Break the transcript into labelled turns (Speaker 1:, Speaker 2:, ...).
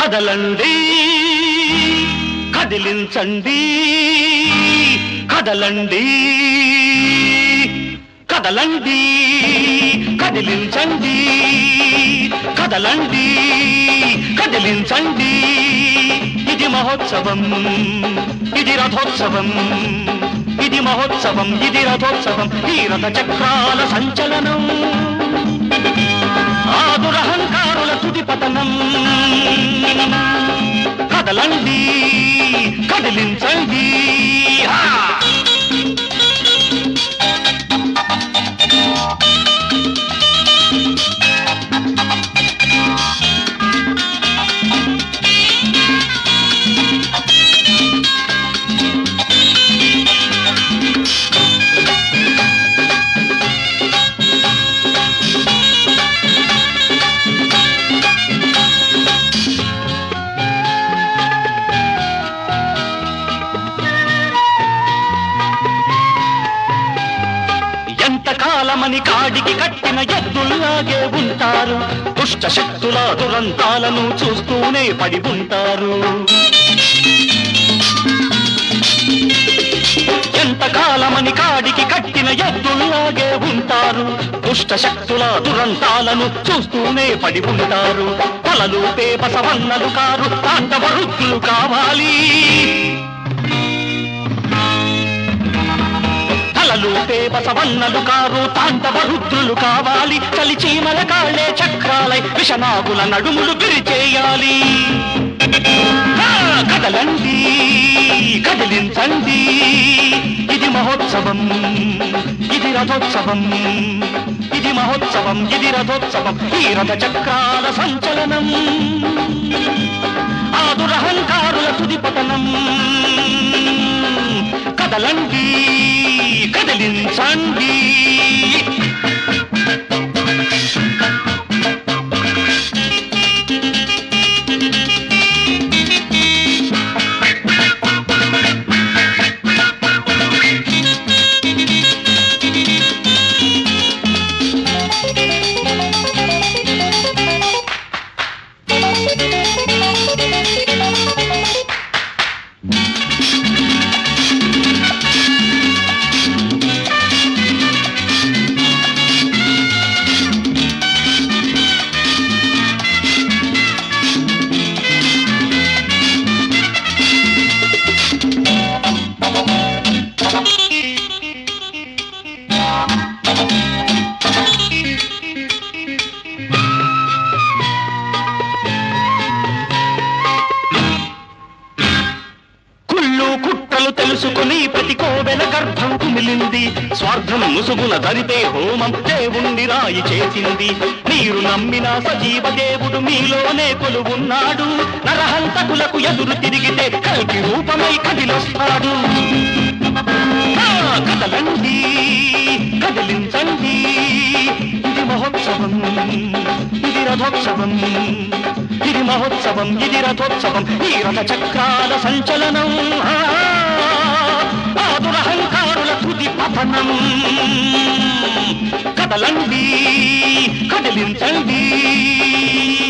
Speaker 1: కదలండి కదిలించండి కదలండి కదలండి కదిలించండి కదలండి కదిలించండి ఇది మహోత్సవం ఇది రథోత్సవం ఇది మహోత్సవం ఇది రథోత్సవం ఈ రథ చక్రాల సంచలనం ఆ దురహంకారుల తుది పతనం కదలండి కదిలించండి హా! ఎంతకాలమని కాడికి కట్టిన ఎద్దుల్లాగే ఉంటారు దుష్ట శక్తుల దురంతాలను చూస్తూనే పడి ఉంటారు ఎంతకాలమని కాడికి కట్టిన ఎద్దుల్లాగే ఉంటారు దుష్ట శక్తుల దురంతాలను చూస్తూనే పడి ఉంటారు తలలు పేపసవన్నలు కారు తాండవరుద్దులు కావాలి తలలు పేపసవన్నలు కారు తాండవ రుద్రులు కావాలి చలిచీమల కాళ్ళే చక్రాలై విషనాగుల నడుములు విరిచేయాలి ఆ, కదలండి కదిలించండి ఇది మహోత్సవం ఇది రథోత్సవం ఇది మహోత్సవం ఇది రథోత్సవం ఈ రథ చక్రాల సంచలనం ఆ దురహంకారుల తుది పతనం కదలండి కదిలించండి కుళ్ళు కుట్రలు తెలుసుకుని ప్రతి కోవెల గర్భం కుమిలింది స్వార్థం ముసుగుల దరిపే హోమం దేవుణ్ణి రాయి చేసింది మీరు నమ్మిన సజీవ దేవుడు మీలోనే కొలువున్నాడు నరహంతకులకు ఎదురు తిరిగితే కల్కి రూపమై కదిలొస్తాడు ఆ, కదలండి కదిలించండి ఇది మహోత్సవం ఇది రథోత్సవం ఇది మహోత్సవం ఇది రథోత్సవం ఈ రథ చక్రాల సంచలనం ఆ, ఆ దురహంకారుల తుది పతనం కదలండి కదిలించండి